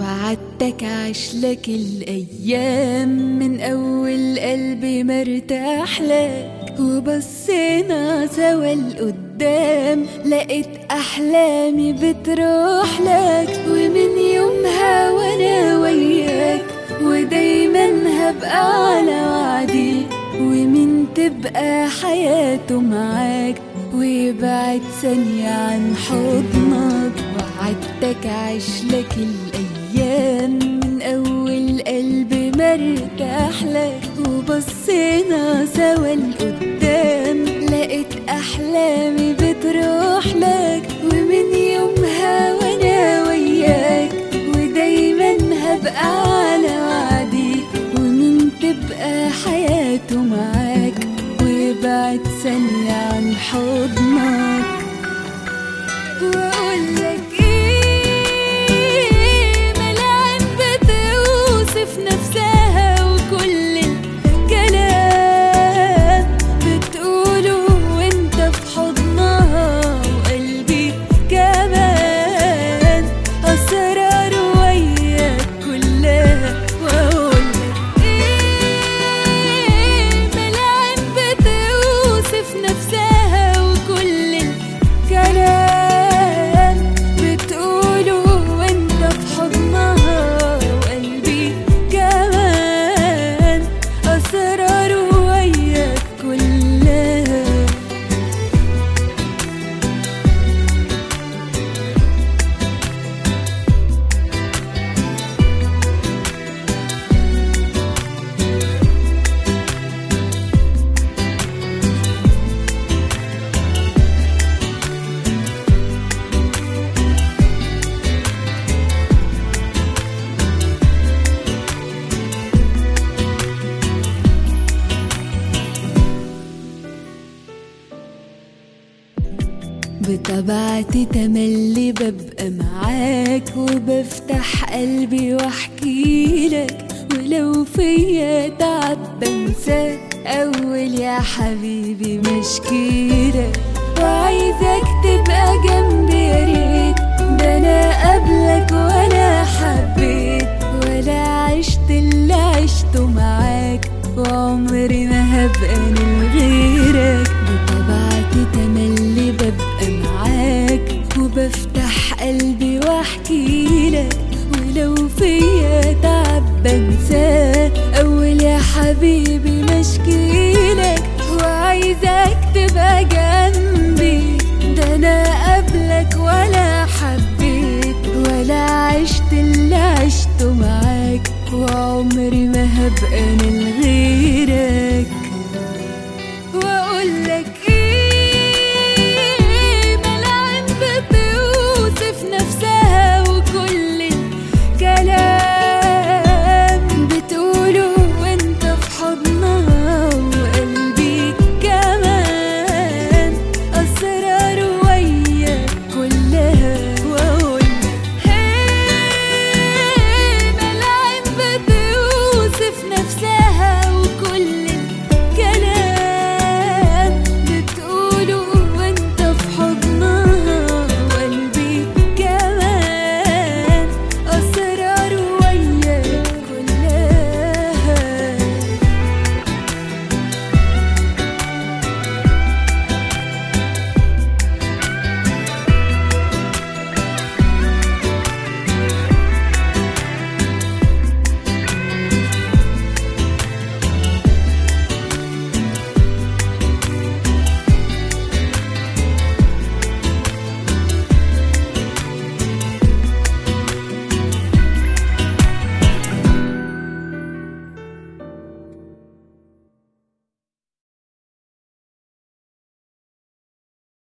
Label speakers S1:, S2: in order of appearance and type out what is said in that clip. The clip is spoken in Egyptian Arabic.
S1: وعدتك عشلك الأيام من أول قلبي مرتاح لك وبصينا سوا لقدام لقيت أحلامي بتروح لك ومن يومها وأنا وياك ودايما هبقى على وعدي ومين تبقى حياته معاك ويبعد ثانية عن حضنك وعدتك عشلك الأيام من أول قلبي مرتاح لك وبصينا سوا لقدام لقيت أحلامي بتروح لك ومن يومها وأنا وياك ودايما هبقى على وعدي ومين تبقى حياته معاك ويبعد ثانية عن حضنك وأقولك إيه ملاعين بتوصف نفسها وكل الكلام بتقوله وانت في حضنها وقلبي كمان أسرار وياك كلها وأقولك إيه ملاعين بتوصف نفسها وكل الكلام بتقوله وانت في حضنها وقلبي كمان أسرار وياك كلها بطبيعتي تملي ببقى معاك وبفتح قلبي واحكي لك ولو فيا تعب بنساك اول يا حبيبي مشكيلك وعايزك تبقى جنبي يا ريت ده انا قبلك ولا حبيت ولا عشت اللي عشته معاك وعمري ما هبقى من غيرك بطبيعتي تملي ببقى معاك وبفتح قلبي واحكي لك ولو فيا تعب بنساه اول يا حبيبي مشكيلك وعايزك تبقى جنبي ده انا قبلك ولا حبيت ولا عشت اللي عشته معاك وعمري ما هبقى من